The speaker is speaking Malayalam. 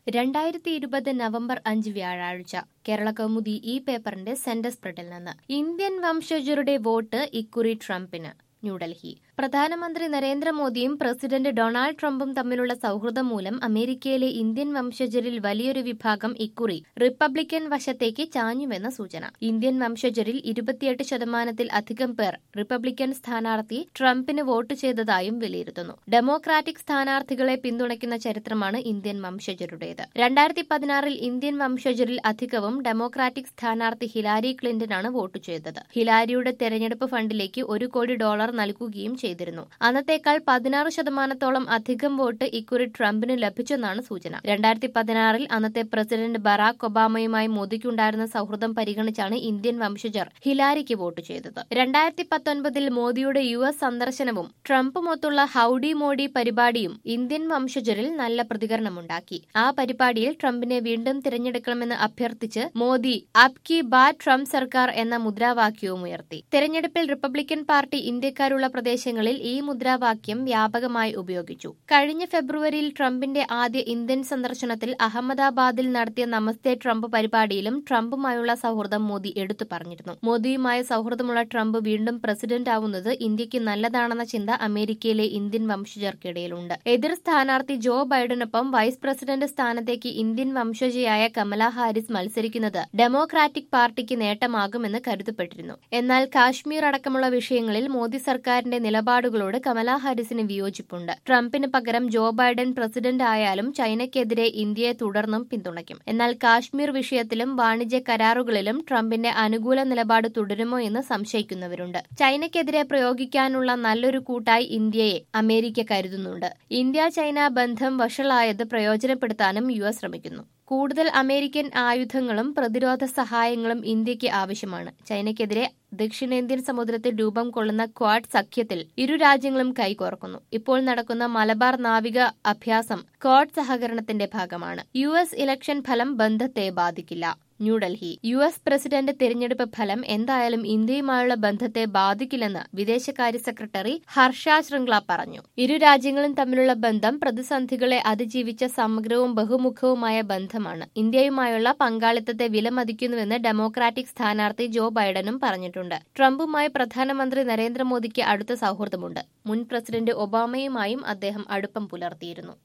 രണ്ടായിരത്തി ഇരുപത് നവംബർ അഞ്ച് വ്യാഴാഴ്ച കേരള കൗമുദി ഈ പേപ്പറിന്റെ സെന്റർ സ്പ്രെഡിൽ നിന്ന് ഇന്ത്യൻ വംശജരുടെ വോട്ട് ഇക്കുറി ട്രംപിന് ന്യൂഡൽഹി പ്രധാനമന്ത്രി നരേന്ദ്രമോദിയും പ്രസിഡന്റ് ഡൊണാൾഡ് ട്രംപും തമ്മിലുള്ള സൗഹൃദം മൂലം അമേരിക്കയിലെ ഇന്ത്യൻ വംശജരിൽ വലിയൊരു വിഭാഗം ഇക്കുറി റിപ്പബ്ലിക്കൻ വശത്തേക്ക് ചാഞ്ഞുവെന്ന സൂചന ഇന്ത്യൻ വംശജരിൽ ഇരുപത്തിയെട്ട് ശതമാനത്തിൽ അധികം പേർ റിപ്പബ്ലിക്കൻ സ്ഥാനാർത്ഥി ട്രംപിന് വോട്ട് ചെയ്തതായും വിലയിരുത്തുന്നു ഡെമോക്രാറ്റിക് സ്ഥാനാർത്ഥികളെ പിന്തുണയ്ക്കുന്ന ചരിത്രമാണ് ഇന്ത്യൻ വംശജരുടേത് രണ്ടായിരത്തി പതിനാറിൽ ഇന്ത്യൻ വംശജരിൽ അധികവും ഡെമോക്രാറ്റിക് സ്ഥാനാർത്ഥി ഹിലാരി ക്ലിന്റനാണ് വോട്ട് ചെയ്തത് ഹിലാരിയുടെ തെരഞ്ഞെടുപ്പ് ഫണ്ടിലേക്ക് ഒരു കോടി ഡോളർ നൽകുകയും ചെയ്തിരുന്നു അന്നത്തേക്കാൾ പതിനാറ് ശതമാനത്തോളം അധികം വോട്ട് ഇക്കുറി ട്രംപിന് ലഭിച്ചെന്നാണ് സൂചന രണ്ടായിരത്തി പതിനാറിൽ അന്നത്തെ പ്രസിഡന്റ് ബറാക് ഒബാമയുമായി മോദിക്കുണ്ടായിരുന്ന സൗഹൃദം പരിഗണിച്ചാണ് ഇന്ത്യൻ വംശജർ ഹിലാരിക്ക് വോട്ട് ചെയ്തത് രണ്ടായിരത്തി പത്തൊൻപതിൽ മോദിയുടെ യു എസ് സന്ദർശനവും ട്രംപുമൊത്തുള്ള ഹൌഡി മോഡി പരിപാടിയും ഇന്ത്യൻ വംശജരിൽ നല്ല പ്രതികരണമുണ്ടാക്കി ആ പരിപാടിയിൽ ട്രംപിനെ വീണ്ടും തിരഞ്ഞെടുക്കണമെന്ന് അഭ്യർത്ഥിച്ച് മോദി അബ് കി ബാത് ട്രംപ് സർക്കാർ എന്ന മുദ്രാവാക്യവും ഉയർത്തി തെരഞ്ഞെടുപ്പിൽ റിപ്പബ്ലിക്കൻ പാർട്ടി ഇന്ത്യക്കാരുള്ള പ്രദേശങ്ങളിൽ ഈ മുദ്രാവാക്യം വ്യാപകമായി ഉപയോഗിച്ചു കഴിഞ്ഞ ഫെബ്രുവരിയിൽ ട്രംപിന്റെ ആദ്യ ഇന്ത്യൻ സന്ദർശനത്തിൽ അഹമ്മദാബാദിൽ നടത്തിയ നമസ്തേ ട്രംപ് പരിപാടിയിലും ട്രംപുമായുള്ള സൗഹൃദം മോദി എടുത്തു പറഞ്ഞിരുന്നു മോദിയുമായ സൗഹൃദമുള്ള ട്രംപ് വീണ്ടും പ്രസിഡന്റ് ആവുന്നത് ഇന്ത്യക്ക് നല്ലതാണെന്ന ചിന്ത അമേരിക്കയിലെ ഇന്ത്യൻ വംശജർക്കിടയിലുണ്ട് എതിർ സ്ഥാനാർത്ഥി ജോ ബൈഡനൊപ്പം വൈസ് പ്രസിഡന്റ് സ്ഥാനത്തേക്ക് ഇന്ത്യൻ വംശജയായ കമല ഹാരിസ് മത്സരിക്കുന്നത് ഡെമോക്രാറ്റിക് പാർട്ടിക്ക് നേട്ടമാകുമെന്ന് കരുതപ്പെട്ടിരുന്നു എന്നാൽ കാശ്മീർ അടക്കമുള്ള വിഷയങ്ങളിൽ മോദി സർക്കാരിന്റെ നിലപാടുകളോട് കമലാ ഹാരിസിന് വിയോജിപ്പുണ്ട് ട്രംപിന് പകരം ജോ ബൈഡൻ പ്രസിഡന്റ് ആയാലും ചൈനയ്ക്കെതിരെ ഇന്ത്യയെ തുടർന്നും പിന്തുണയ്ക്കും എന്നാൽ കാശ്മീർ വിഷയത്തിലും വാണിജ്യ കരാറുകളിലും ട്രംപിന്റെ അനുകൂല നിലപാട് തുടരുമോ എന്ന് സംശയിക്കുന്നവരുണ്ട് ചൈനയ്ക്കെതിരെ പ്രയോഗിക്കാനുള്ള നല്ലൊരു കൂട്ടായി ഇന്ത്യയെ അമേരിക്ക കരുതുന്നുണ്ട് ഇന്ത്യ ചൈന ബന്ധം വഷളായത് പ്രയോജനപ്പെടുത്താനും യു എസ് ശ്രമിക്കുന്നു കൂടുതൽ അമേരിക്കൻ ആയുധങ്ങളും പ്രതിരോധ സഹായങ്ങളും ഇന്ത്യക്ക് ആവശ്യമാണ് ചൈനയ്ക്കെതിരെ ദക്ഷിണേന്ത്യൻ സമുദ്രത്തിൽ രൂപം കൊള്ളുന്ന ക്വാഡ് സഖ്യത്തിൽ ഇരു രാജ്യങ്ങളും കൈകോർക്കുന്നു ഇപ്പോൾ നടക്കുന്ന മലബാർ നാവിക അഭ്യാസം ക്വാഡ് സഹകരണത്തിന്റെ ഭാഗമാണ് യു എസ് ഇലക്ഷൻ ഫലം ബന്ധത്തെ ബാധിക്കില്ല ന്യൂഡൽഹി യു എസ് പ്രസിഡന്റ് തിരഞ്ഞെടുപ്പ് ഫലം എന്തായാലും ഇന്ത്യയുമായുള്ള ബന്ധത്തെ ബാധിക്കില്ലെന്ന് വിദേശകാര്യ സെക്രട്ടറി ഹർഷ ശൃംഗ്ല പറഞ്ഞു ഇരു രാജ്യങ്ങളും തമ്മിലുള്ള ബന്ധം പ്രതിസന്ധികളെ അതിജീവിച്ച സമഗ്രവും ബഹുമുഖവുമായ ബന്ധമാണ് ഇന്ത്യയുമായുള്ള പങ്കാളിത്തത്തെ വിലമതിക്കുന്നുവെന്ന് ഡെമോക്രാറ്റിക് സ്ഥാനാർത്ഥി ജോ ബൈഡനും പറഞ്ഞിട്ടുണ്ട് ട്രംപുമായി പ്രധാനമന്ത്രി നരേന്ദ്രമോദിക്ക് അടുത്ത സൗഹൃദമുണ്ട് മുൻ പ്രസിഡന്റ് ഒബാമയുമായും അദ്ദേഹം അടുപ്പം പുലർത്തിയിരുന്നു